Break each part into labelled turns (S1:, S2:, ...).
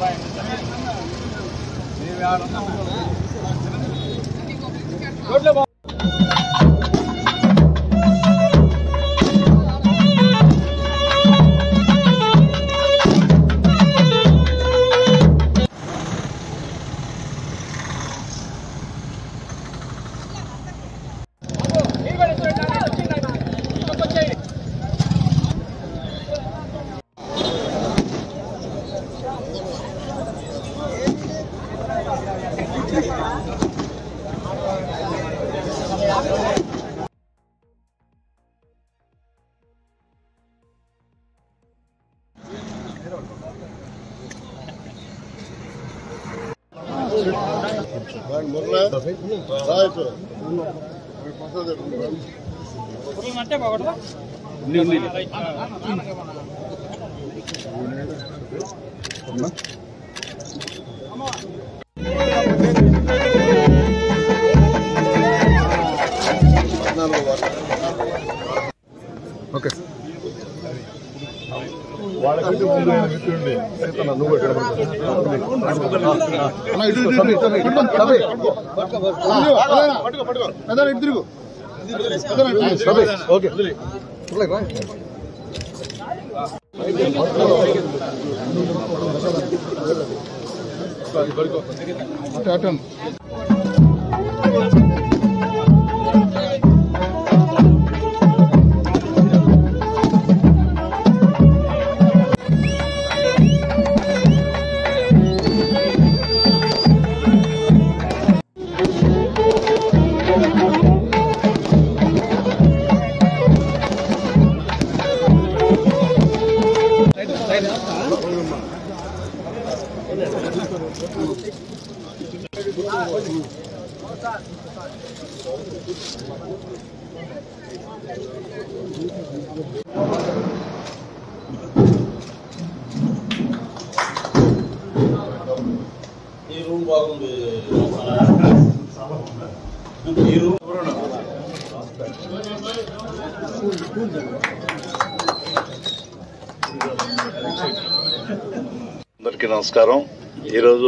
S1: ఈ రూమ్ బాగుంది ఈ రూమ్
S2: అందరికీ నమస్కారం ఈరోజు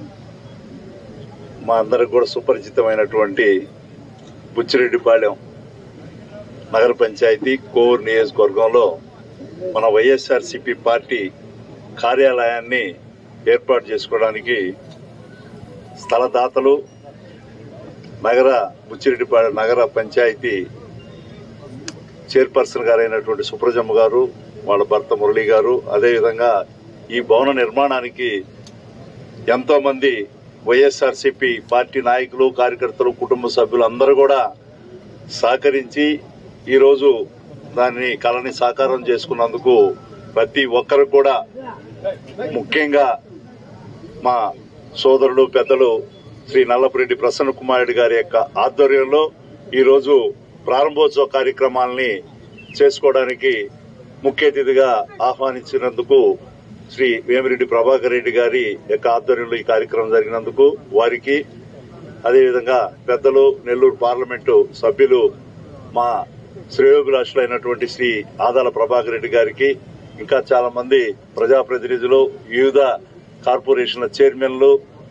S2: మా అందరికి కూడా సుపరిచితమైనటువంటి బుచ్చిరెడ్డిపాలెం నగర పంచాయతీ కోర్ నియోజకవర్గంలో మన వైఎస్ఆర్సిపి పార్టీ కార్యాలయాన్ని ఏర్పాటు చేసుకోవడానికి స్థలదాతలు నగర బుచ్చిరెడ్డిపాలెం నగర పంచాయతీ చైర్పర్సన్ గారైనటువంటి సుప్రజమ్మ గారు వాళ్ళ భర్త మురళి గారు అదేవిధంగా ఈ భవన నిర్మాణానికి ఎంతో మంది వైఎస్ఆర్సీపీ పార్టీ నాయకులు కార్యకర్తలు కుటుంబ సభ్యులు అందరూ కూడా సహకరించి ఈరోజు దాన్ని కళని సాకారం చేసుకున్నందుకు ప్రతి ఒక్కరు కూడా ముఖ్యంగా మా సోదరుడు పెద్దలు శ్రీ నల్లపురెడ్డి ప్రసన్న కుమార్ రెడ్డి గారి యొక్క ఆధ్వర్యంలో ఈరోజు ప్రారంభోత్సవ కార్యక్రమాలని చేసుకోవడానికి ముఖ్య అతిథిగా ఆహ్వానించినందుకు శ్రీ వేమిరెడ్డి ప్రభాకర్ రెడ్డి గారి యొక్క ఆధ్వర్యంలో ఈ కార్యక్రమం జరిగినందుకు వారికి అదేవిధంగా పెద్దలు నెల్లూరు పార్లమెంటు సభ్యులు మా శ్రేయోభిలాషులైనటువంటి శ్రీ ఆదాల ప్రభాకర్ రెడ్డి గారికి ఇంకా చాలా మంది ప్రజాప్రతినిధులు వివిధ కార్పొరేషన్ల చైర్మన్లు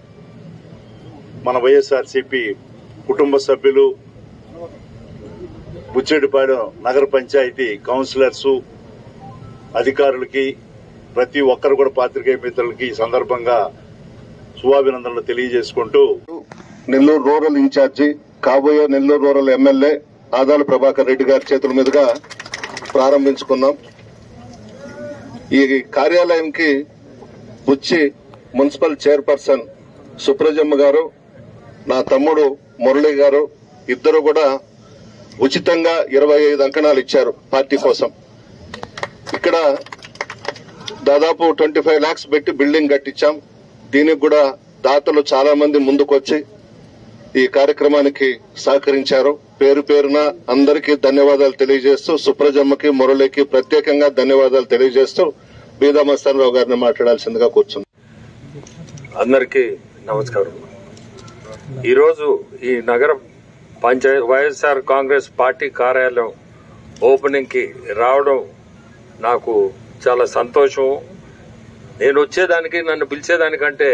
S2: మన వైఎస్ఆర్సీపీ కుటుంబ సభ్యులు బుచ్చెడిపాడు నగర పంచాయతీ కౌన్సిలర్స్ అధికారులకి ప్రతి ఒక్కరు కూడా పాత్రికేయ మిత్రులకి ఈ సందర్భంగా శుభాభినందనలు తెలియజేసుకుంటూ
S3: నెల్లూరు రూరల్ ఇన్ఛార్జి కాబోయే నెల్లూరు రూరల్ ఎమ్మెల్యే ఆదాల ప్రభాకర్ రెడ్డి గారి చేతుల మీదుగా ప్రారంభించుకున్నాం ఈ కార్యాలయంకి బుచ్చి మున్సిపల్ చైర్పర్సన్ సుప్రజమ్మ గారు నా తమ్ముడు మురళి గారు ఇద్దరు కూడా ఉచితంగా ఇరవై ఐదు అంకణాలు ఇచ్చారు పార్టీ కోసం ఇక్కడ దాదాపు ట్వంటీ ఫైవ్ లాక్స్ పెట్టి బిల్డింగ్ కట్టించాం దీనికి కూడా దాతలు చాలా మంది ముందుకొచ్చి ఈ కార్యక్రమానికి సహకరించారు పేరు పేరున అందరికీ ధన్యవాదాలు తెలియజేస్తూ సుప్రజమ్మకి మురళికి ప్రత్యేకంగా ధన్యవాదాలు తెలియజేస్తూ బీదా మస్తానరావు గారిని మాట్లాడాల్సిందిగా కూర్చున్నాను
S4: అందరికీ నమస్కారం ఈరోజు ఈ నగర పంచాయత్ వైఎస్ఆర్ కాంగ్రెస్ పార్టీ కార్యాలయం ఓపెనింగ్కి రావడం నాకు చాలా సంతోషం నేను వచ్చేదానికి నన్ను పిలిచేదానికంటే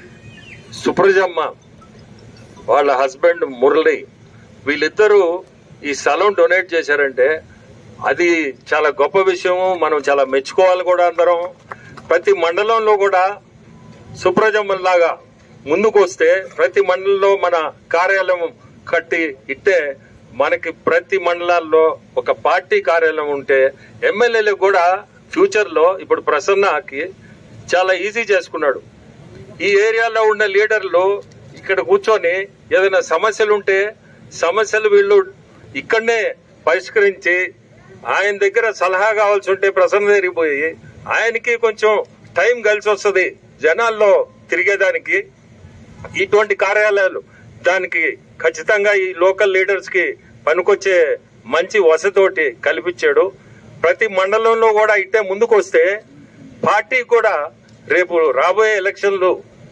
S4: సుప్రజమ్మ వాళ్ళ హస్బెండ్ మురళి వీళ్ళిద్దరూ ఈ స్థలం డొనేట్ చేశారంటే అది చాలా గొప్ప విషయం మనం చాలా మెచ్చుకోవాలి కూడా అందరం ప్రతి మండలంలో కూడా సుప్రజమ్మలాగా ముందుకు వస్తే ప్రతి మండలంలో మన కార్యాలయం కట్టి ఇట్టే మనకి ప్రతి మండలాల్లో ఒక పార్టీ కార్యాలయం ఉంటే ఎమ్మెల్యేలు కూడా ఫ్యూచర్ లో ఇప్పుడు ప్రసన్నకి చాలా ఈజీ చేసుకున్నాడు ఈ ఏరియాలో ఉన్న లీడర్లు ఇక్కడ కూర్చొని ఏదైనా సమస్యలు ఉంటే సమస్యలు వీళ్ళు ఇక్కడనే పరిష్కరించి ఆయన దగ్గర సలహా కావాల్సి ఉంటే ప్రసన్న దగ్గరికి పోయి ఆయనకి కొంచెం టైం కలిసి వస్తుంది జనాల్లో తిరిగేదానికి ఇటువంటి కార్యాలయాలు దానికి ఖచ్చితంగా ఈ లోకల్ లీడర్స్ కి పనికొచ్చే మంచి వసతోటి కల్పించాడు ప్రతి మండలంలో కూడా ఇట్టే ముందుకు వస్తే పార్టీ కూడా రేపు రాబోయే ఎలక్షన్లు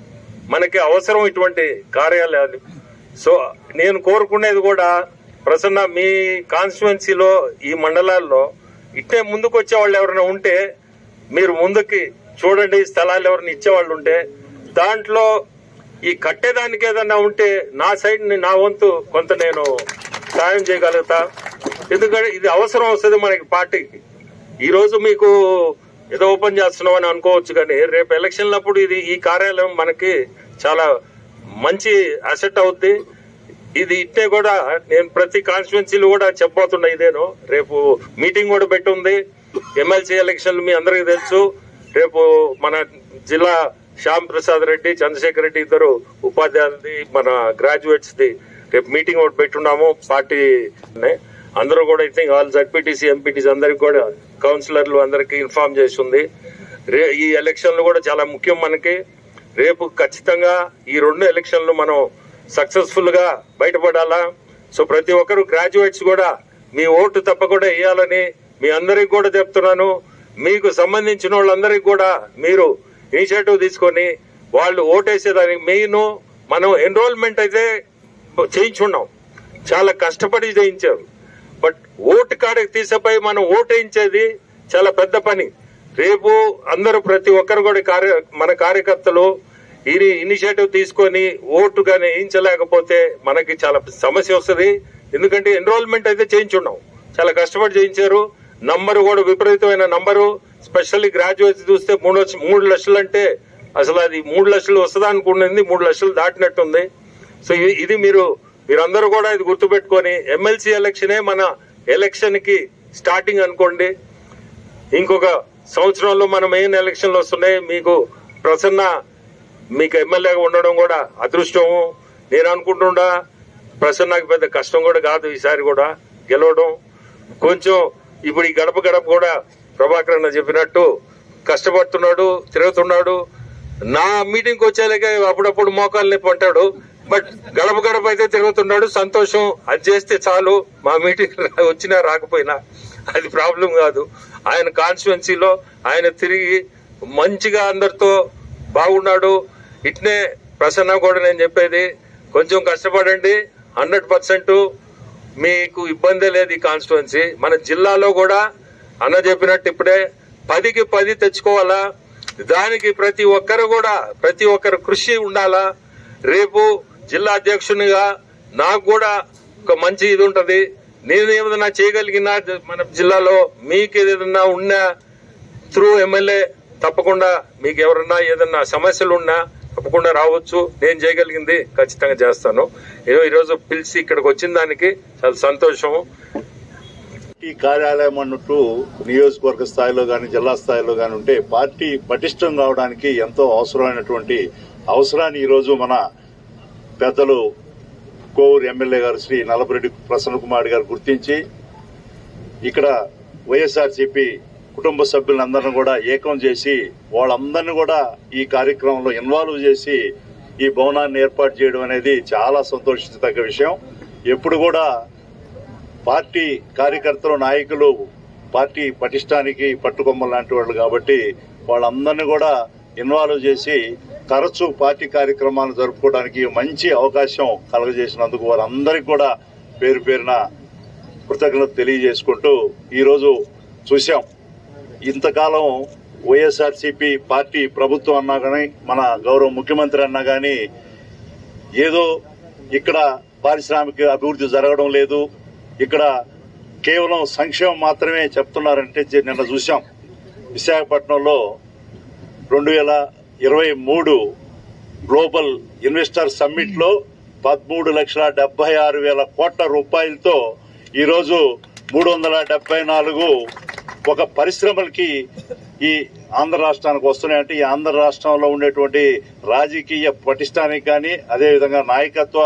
S4: మనకి అవసరం ఇటువంటి కార్యాలయాలు సో నేను కోరుకునేది కూడా ప్రసన్న మీ కాన్స్టిట్యున్సీలో ఈ మండలాల్లో ఇట్టే ముందుకు వచ్చే వాళ్ళు ఎవరైనా ఉంటే మీరు ముందుకి చూడండి స్థలాలు ఎవరైనా ఇచ్చేవాళ్ళు ఉంటే దాంట్లో ఈ కట్టేదానికి ఏదన్నా ఉంటే నా సైడ్ ని- నా వంతు కొంత నేను సాయం చేయగలుగుతా ఎందుకంటే ఇది అవసరం వస్తుంది మనకి పార్టీకి ఈ రోజు మీకు ఏదో ఓపెన్ చేస్తున్నాం అని అనుకోవచ్చు కానీ రేపు ఎలక్షన్లప్పుడు ఇది ఈ కార్యాలయం మనకి చాలా మంచి అసెట్ అవుద్ది ఇది ఇట్టే కూడా నేను ప్రతి కాన్స్టిట్యున్సీలు కూడా చెప్పబోతున్నా ఇదేను రేపు మీటింగ్ కూడా పెట్టుంది ఎమ్మెల్సీ ఎలక్షన్లు మీ అందరికీ తెలుసు రేపు మన జిల్లా శ్యామ్ ప్రసాద్ రెడ్డి చంద్రశేఖర్ రెడ్డి ఇద్దరు ఉపాధ్యాయులది మన గ్రాడ్యుయేట్స్ ది రేపు మీటింగ్ ఒకటి పెట్టున్నాము పార్టీ అందరూ కూడా I think all ZPTC MPTC అందరికి కూడా కౌన్సిలర్లు అందరికి ఇన్ఫార్మ్ చేసి ఉంది రే ఈ ఎలక్షన్లు కూడా చాలా ముఖ్యం మనకి రేపు ఖచ్చితంగా ఈ రెండు ఎలక్షన్లు మనం సక్సెస్ఫుల్ గా బయటపడాలా సో ప్రతి ఒక్కరు గ్రాడ్యుయేట్స్ కూడా మీ ఓటు తప్పకుండా వేయాలని మీ అందరికి కూడా చెప్తున్నాను మీకు సంబంధించిన వాళ్ళందరికీ కూడా మీరు ఇనిషియేటివ్ తీసుకొని వాళ్ళు ఓటేసేదానికి మెయిన్ మనం ఎన్రోల్మెంట్ అయితే చేయించున్నాం చాలా కష్టపడి చేయించారు బట్ ఓటు కాడికి తీసపోయి మనం ఓటు వేయించేది చాలా పెద్ద పని రేపు అందరూ ప్రతి ఒక్కరు కూడా కార్య మన కార్యకర్తలు ఇది ఇనిషియేటివ్ తీసుకొని ఓటు కానీ వేయించలేకపోతే మనకి చాలా సమస్య వస్తుంది ఎందుకంటే ఎన్రోల్మెంట్ అయితే చేయించున్నాం చాలా కష్టపడి చేయించారు నంబరు కూడా విపరీతమైన నంబరు స్పెషల్లీ గ్రాడ్యుయేట్స్ చూస్తే మూడు లక్ష- మూడు లక్షలు అంటే అసలు అది మూడు లక్షలు వస్తుందా అనుకున్నది మూడు లక్షలు దాటినట్టుంది సో ఇది- ఇది మీరు మీరందరూ కూడా ఇది గుర్తుపెట్టుకొని ఎమ్మెల్సీ ఎలక్షనే మన ఎలక్షన్ కి స్టార్టింగ్ అనుకోండి ఇంకొక సంవత్సరంలో మనం ఏం ఎలక్షన్లు వస్తున్నాయి మీకు ప్రసన్న మీకు ఎమ్మెల్యేగా ఉండడం కూడా అదృష్టము నేను అనుకుంటుండా ప్రసన్నకి పెద్ద కష్టం కూడా కాదు ఈసారి కూడా గెలవడం కొంచెం ఇప్పుడు ఈ గడప గడప కూడా ప్రభాకర్ అన్న చెప్పినట్టు కష్టపడుతున్నాడు తిరుగుతున్నాడు నా మీటింగ్ వచ్చేలాగే అప్పుడప్పుడు మోకాలు నొప్పి అంటాడు బట్ గడప గడప అయితే తిరుగుతున్నాడు సంతోషం అది చేస్తే చాలు మా మీటింగ్ వచ్చినా రాకపోయినా అది ప్రాబ్లం కాదు ఆయన కాన్స్టిట్యున్సీలో ఆయన తిరిగి మంచిగా అందరితో బాగున్నాడు ఇట్నే ప్రసన్న కూడా నేను చెప్పేది కొంచెం కష్టపడండి హండ్రెడ్ పర్సెంట్ మీకు ఇబ్బంది లేదు ఈ కాన్స్టిట్యున్సీ మన జిల్లాలో కూడా అన్న చెప్పినట్టు ఇప్పుడే పదికి పది తెచ్చుకోవాలా దానికి ప్రతి ఒక్కరు కూడా ప్రతి ఒక్కరు కృషి ఉండాలా రేపు జిల్లా అధ్యక్షునిగా నాకు కూడా ఒక మంచి ఇది ఉంటది నేను ఏదైనా చేయగలిగినా మన జిల్లాలో మీకు ఏదైనా ఉన్నా త్రూ ఎమ్మెల్యే తప్పకుండా మీకు ఎవరన్నా ఏదన్నా సమస్యలు ఉన్నా తప్పకుండా రావచ్చు నేను చేయగలిగింది ఖచ్చితంగా చేస్తాను ఏదో ఈరోజు పిలిచి ఇక్కడికి వచ్చిన దానికి చాలా సంతోషం
S2: ఈ కార్యాలయం అన్నట్టు నియోజకవర్గ స్థాయిలో గాని జిల్లా స్థాయిలో గాని ఉంటే పార్టీ పటిష్టం కావడానికి ఎంతో అవసరమైనటువంటి అవసరాన్ని ఈ రోజు మన పెద్దలు కోవూరు ఎమ్మెల్యే గారు శ్రీ నల్లపురెడ్డి ప్రసన్న కుమార్ గారు గుర్తించి ఇక్కడ వైఎస్ఆర్సీపీ కుటుంబ సభ్యులందరిని కూడా ఏకం చేసి వాళ్ళందరినీ కూడా ఈ కార్యక్రమంలో ఇన్వాల్వ్ చేసి ఈ భవనాన్ని ఏర్పాటు చేయడం అనేది చాలా సంతోషించదగ్గ విషయం ఎప్పుడు కూడా పార్టీ కార్యకర్తలు నాయకులు పార్టీ పటిష్టానికి పట్టుకొమ్మ లాంటి వాళ్ళు కాబట్టి వాళ్ళందరినీ కూడా ఇన్వాల్వ్ చేసి తరచూ పార్టీ కార్యక్రమాలు జరుపుకోవడానికి మంచి అవకాశం కలగజేసినందుకు వారందరికీ కూడా పేరు పేరున కృతజ్ఞత తెలియజేసుకుంటూ ఈరోజు చూశాం ఇంతకాలం వైఎస్ఆర్సీపీ పార్టీ ప్రభుత్వం అన్నా కానీ మన గౌరవ ముఖ్యమంత్రి అన్నా కానీ ఏదో ఇక్కడ పారిశ్రామిక అభివృద్ధి జరగడం లేదు ఇక్కడ కేవలం సంక్షేమం మాత్రమే చెప్తున్నారంటే జ- నిన్న చూసాం విశాఖపట్నంలో రెండు వేల ఇరవై మూడు గ్లోబల్ ఇన్వెస్టర్ సమ్మిట్ లో పదమూడు లక్షల డెబ్బై ఆరు వేల కోట్ల రూపాయలతో ఈరోజు మూడు వందల డెబ్బై నాలుగు ఒక పరిశ్రమలకి ఈ ఆంధ్ర రాష్ట్రానికి వస్తున్నాయంటే ఈ ఆంధ్ర రాష్ట్రంలో ఉండేటువంటి రాజకీయ పటిష్టానికి కానీ అదేవిధంగా నాయకత్వ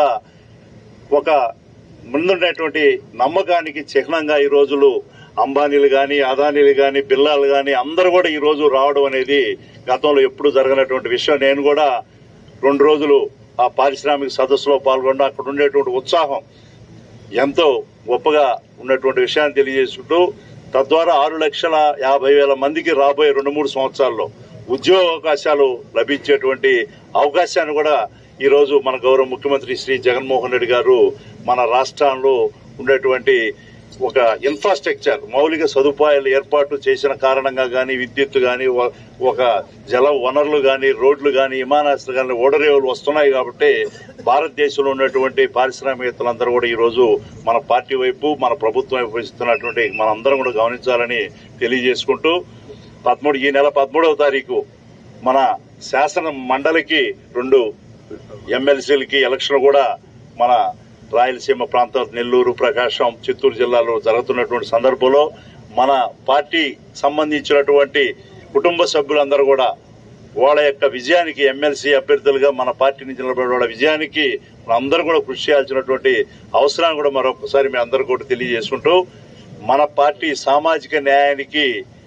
S2: ఒక ముందుండేటువంటి నమ్మకానికి చిహ్నంగా ఈ రోజులు అంబానీలు గాని అదానీలు గాని బిల్లాలు గాని అందరూ కూడా ఈ రోజు రావడం అనేది గతంలో ఎప్పుడు జరగనటువంటి విషయం నేను కూడా రెండు రోజులు ఆ పారిశ్రామిక సదస్సులో పాల్గొన్న అక్కడ ఉండేటువంటి ఉత్సాహం ఎంతో గొప్పగా ఉన్నటువంటి విషయాన్ని తెలియజేసుకుంటూ తద్వారా ఆరు లక్షల యాభై వేల మందికి రాబోయే రెండు మూడు సంవత్సరాల్లో ఉద్యోగ అవకాశాలు లభించేటువంటి అవకాశాన్ని కూడా ఈ రోజు మన గౌరవ ముఖ్యమంత్రి శ్రీ జగన్మోహన్ రెడ్డి గారు మన రాష్ట్రంలో ఉండేటువంటి ఒక ఇన్ఫ్రాస్ట్రక్చర్ మౌలిక సదుపాయాలు ఏర్పాటు చేసిన కారణంగా గాని విద్యుత్ గాని ఒ- ఒక జల వనరులు గాని రోడ్లు గాని విమానాశ్రయాలు గాని ఓడరేవులు వస్తున్నాయి కాబట్టి భారతదేశంలో ఉన్నటువంటి పారిశ్రామికవేత్తలందరూ కూడా ఈ రోజు మన పార్టీ వైపు మన ప్రభుత్వం వైపు ఇస్తున్నటువంటి మనందరం కూడా గమనించాలని తెలియజేసుకుంటూ పదమూడు ఈ నెల పదమూడవ తారీఖు మన శాసన మండలికి రెండు ఎమ్మెల్సీలకి ఎలక్షన్ కూడా మన రాయలసీమ ప్రాంతం నెల్లూరు ప్రకాశం చిత్తూరు జిల్లాలో జరుగుతున్నటువంటి సందర్భంలో మన పార్టీ సంబంధించినటువంటి కుటుంబ సభ్యులందరూ కూడా వాళ్ళ యొక్క విజయానికి ఎమ్మెల్సీ అభ్యర్థులుగా మన పార్టీ నుంచి నిలబడే వాళ్ళ విజయానికి అందరూ కూడా కృషి చేయాల్సినటువంటి అవసరాన్ని కూడా మరొకసారి మీ అందరూ కూడా తెలియజేసుకుంటూ మన పార్టీ సామాజిక న్యాయానికి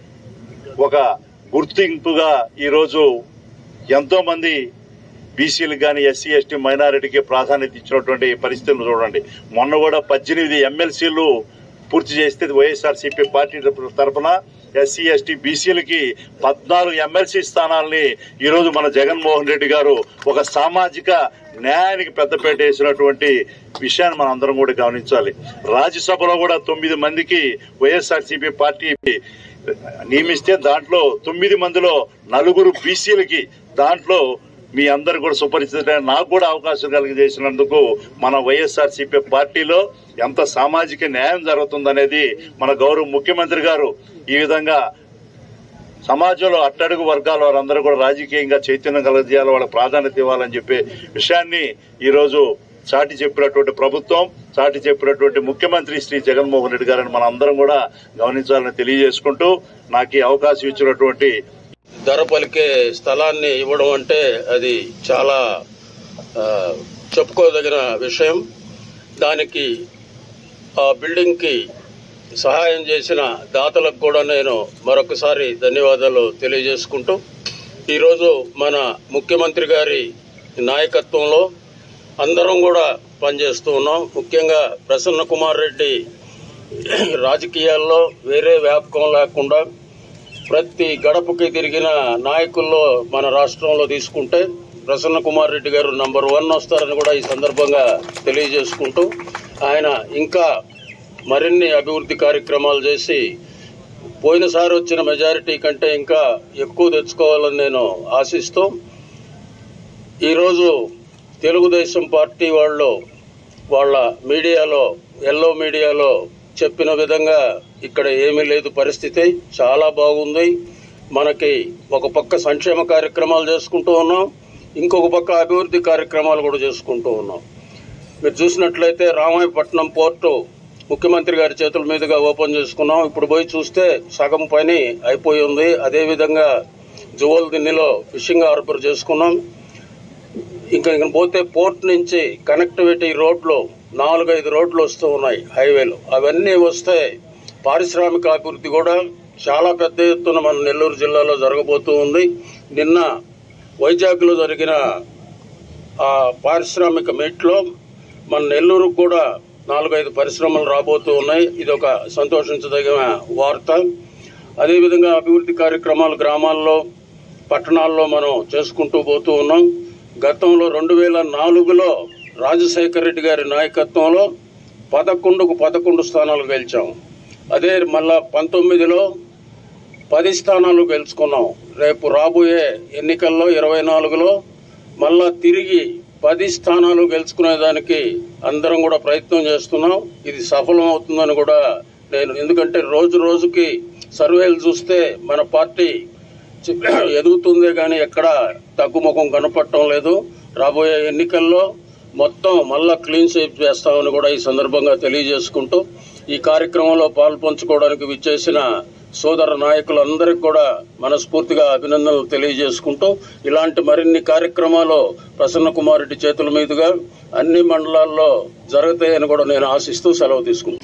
S2: ఒక గుర్తింపుగా ఈరోజు ఎంతో మంది బీసీలకు కానీ ఎస్సీ ఎస్టీ మైనారిటీకి ప్రాధాన్యత ఇచ్చినటువంటి పరిస్థితులు చూడండి మొన్న కూడా పద్దెనిమిది ఎమ్మెల్సీలు పూర్తి చేస్తే వైఎస్ఆర్సీపీ పార్టీ తరఫున ఎస్సీ ఎస్టీ బీసీలకి పద్నాలుగు ఎమ్మెల్సీ స్థానాల్ని ఈరోజు మన జగన్మోహన్ రెడ్డి గారు ఒక సామాజిక న్యాయానికి పెద్దపేట వేసినటువంటి విషయాన్ని మనం అందరం కూడా గమనించాలి రాజ్యసభలో కూడా తొమ్మిది మందికి వైఎస్ఆర్సీపీ పార్టీ నియమిస్తే దాంట్లో తొమ్మిది మందిలో నలుగురు బీసీలకి దాంట్లో మీ అందరు కూడా సుపరిచితమైన నాకు కూడా అవకాశం కలిగజేసినందుకు మన వైఎస్ఆర్సీపీ పార్టీలో ఎంత సామాజిక న్యాయం జరుగుతుందనేది మన గౌరవ ముఖ్యమంత్రి గారు ఈ విధంగా సమాజంలో అట్టడుగు వర్గాల వారందరూ కూడా రాజకీయంగా చైతన్యం కలగజేయాలి వాళ్ళ ప్రాధాన్యత ఇవ్వాలని చెప్పే విషయాన్ని ఈ రోజు చాటి చెప్పినటువంటి ప్రభుత్వం చాటి చెప్పినటువంటి ముఖ్యమంత్రి శ్రీ జగన్మోహన్ రెడ్డి గారిని మన అందరం కూడా గమనించాలని తెలియజేసుకుంటూ నాకు ఈ అవకాశం ఇచ్చినటువంటి
S5: ధర పలికే స్థలాన్ని ఇవ్వడం అంటే అది చాలా ఆ, చెప్పుకోదగిన విషయం దానికి ఆ బిల్డింగ్కి సహాయం చేసిన దాతలకు కూడా నేను మరొకసారి ధన్యవాదాలు తెలియజేసుకుంటూ ఈరోజు మన ముఖ్యమంత్రి గారి నాయకత్వంలో అందరం కూడా పనిచేస్తూ ఉన్నాం ముఖ్యంగా ప్రసన్న కుమార్ రెడ్డి రాజకీయాల్లో వేరే వ్యాపకం లేకుండా ప్రతి గడపకి తిరిగిన నాయకుల్లో మన రాష్ట్రంలో తీసుకుంటే ప్రసన్న కుమార్ రెడ్డి గారు నంబర్ వన్ వస్తారని కూడా ఈ సందర్భంగా తెలియజేసుకుంటూ ఆయన ఇంకా మరిన్ని అభివృద్ధి కార్యక్రమాలు చేసి పోయినసారి వచ్చిన మెజారిటీ కంటే ఇంకా ఎక్కువ తెచ్చుకోవాలని నేను ఆశిస్తూ ఈరోజు తెలుగుదేశం పార్టీ వాళ్ళు వాళ్ళ మీడియాలో ఎల్లో మీడియాలో చెప్పిన విధంగా ఇక్కడ ఏమీ లేదు పరిస్థితి చాలా బాగుంది మనకి ఒక పక్క సంక్షేమ కార్యక్రమాలు చేసుకుంటూ ఉన్నాం ఇంకొక పక్క అభివృద్ధి కార్యక్రమాలు కూడా చేసుకుంటూ ఉన్నాం మీరు చూసినట్లయితే రామాయపట్నం పోర్టు ముఖ్యమంత్రి గారి చేతుల మీదుగా ఓపెన్ చేసుకున్నాం ఇప్పుడు పోయి చూస్తే సగం పని అయిపోయి ఉంది అదేవిధంగా జువల్ దిన్నిలో ఫిషింగ్ హార్బర్ చేసుకున్నాం ఇంకా ఇంకా పోతే పోర్ట్ నుంచి కనెక్టివిటీ రోడ్లు నాలుగైదు రోడ్లు వస్తూ ఉన్నాయి హైవేలు అవన్నీ వస్తే పారిశ్రామిక అభివృద్ధి కూడా చాలా పెద్ద ఎత్తున మన నెల్లూరు జిల్లాలో జరగబోతూ ఉంది నిన్న వైజాగ్లో జరిగిన ఆ పారిశ్రామిక మీట్లో మన నెల్లూరుకు కూడా నాలుగైదు పరిశ్రమలు రాబోతూ ఉన్నాయి ఇది ఒక సంతోషించదగిన వార్త అదేవిధంగా అభివృద్ధి కార్యక్రమాలు గ్రామాల్లో పట్టణాల్లో మనం చేసుకుంటూ పోతూ ఉన్నాం గతంలో రెండు వేల నాలుగులో రాజశేఖర రెడ్డి గారి నాయకత్వంలో పదకొండుకు పదకొండు స్థానాలు గెలిచాం అదే మళ్ళా పంతొమ్మిదిలో పది స్థానాలు గెలుచుకున్నాం రేపు రాబోయే ఎన్నికల్లో ఇరవై నాలుగులో మళ్ళా తిరిగి పది స్థానాలు గెలుచుకునేదానికి అందరం కూడా ప్రయత్నం చేస్తున్నాం ఇది సఫలం అవుతుందని కూడా నేను ఎందుకంటే రోజు రోజుకి సర్వేలు చూస్తే మన పార్టీ చి- ఎదుగుతుందే కానీ ఎక్కడ తగ్గుముఖం కనపడటం లేదు రాబోయే ఎన్నికల్లో మొత్తం మళ్ళా క్లీన్ స్వీప్ చేస్తామని కూడా ఈ సందర్భంగా తెలియజేసుకుంటూ ఈ కార్యక్రమంలో పాల్పంచుకోవడానికి విచ్చేసిన సోదర నాయకులందరికీ కూడా మనస్ఫూర్తిగా అభినందనలు తెలియజేసుకుంటూ ఇలాంటి మరిన్ని కార్యక్రమాలు ప్రసన్న కుమార్ రెడ్డి చేతుల మీదుగా అన్ని మండలాల్లో జరుగుతాయని కూడా నేను ఆశిస్తూ సెలవు తీసుకుంటాను